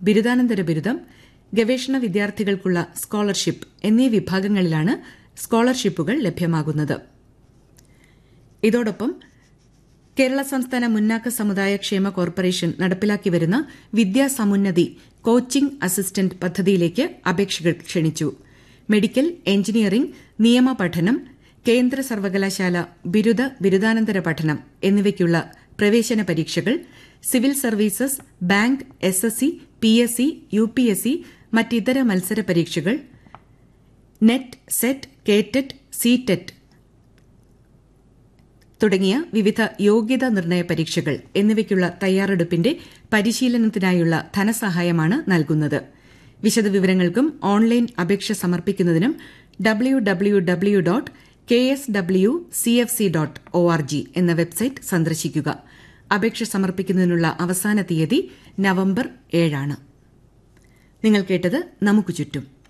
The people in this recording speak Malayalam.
ബിരുദാനന്തര ബിരുദം ഗവേഷണ വിദ്യാർത്ഥികൾക്കുള്ള സ്കോളർഷിപ്പ് എന്നീ വിഭാഗങ്ങളിലാണ് സ്കോളർഷിപ്പുകൾ ലഭ്യമാകുന്നത് ഇതോടൊപ്പം കേരള സംസ്ഥാന മുന്നാക്ക സമുദായ ക്ഷേമ കോർപ്പറേഷൻ നടപ്പിലാക്കി വരുന്ന വിദ്യാസമുന്നതി കോച്ചിംഗ് അസിസ്റ്റന്റ് പദ്ധതിയിലേക്ക് അപേക്ഷകൾ ക്ഷണിച്ചു മെഡിക്കൽ എഞ്ചിനീയറിംഗ് നിയമ പഠനം കേന്ദ്ര സർവകലാശാല ബിരുദ ബിരുദാനന്തര പഠനം എന്നിവയ്ക്കുള്ള പ്രവേശന പരീക്ഷകൾ civil services bank S S C P S C U P S C മറ്റിതര മത്സര പരീക്ഷകൾ നെറ്റ് സെറ്റ് കേറ്ററ്റ് സിടെറ്റ് തുടങ്ങിയ വിവിധ യോഗ്യതാ നിർണയ പരീക്ഷകൾ എന്നിവയ്ക്കുള്ള തയ്യാറെടുപ്പിന്റെ പരിശീലനത്തിനായുള്ള ധനസഹായമാണ് നൽകുന്നത് വിശദവിവരങ്ങൾക്കും ഓൺലൈൻ അപേക്ഷ സമർപ്പിക്കുന്നതിനും W W W dot K S W C F C dot O R G എന്ന വെബ്സൈറ്റ് സന്ദർശിക്കുക അപേക്ഷ സമർപ്പിക്കുന്നതിനുള്ള അവസാന തീയതി നവംബർ ഏഴാണ് നിങ്ങൾ കേട്ടത് നമുക്ക് ചുറ്റും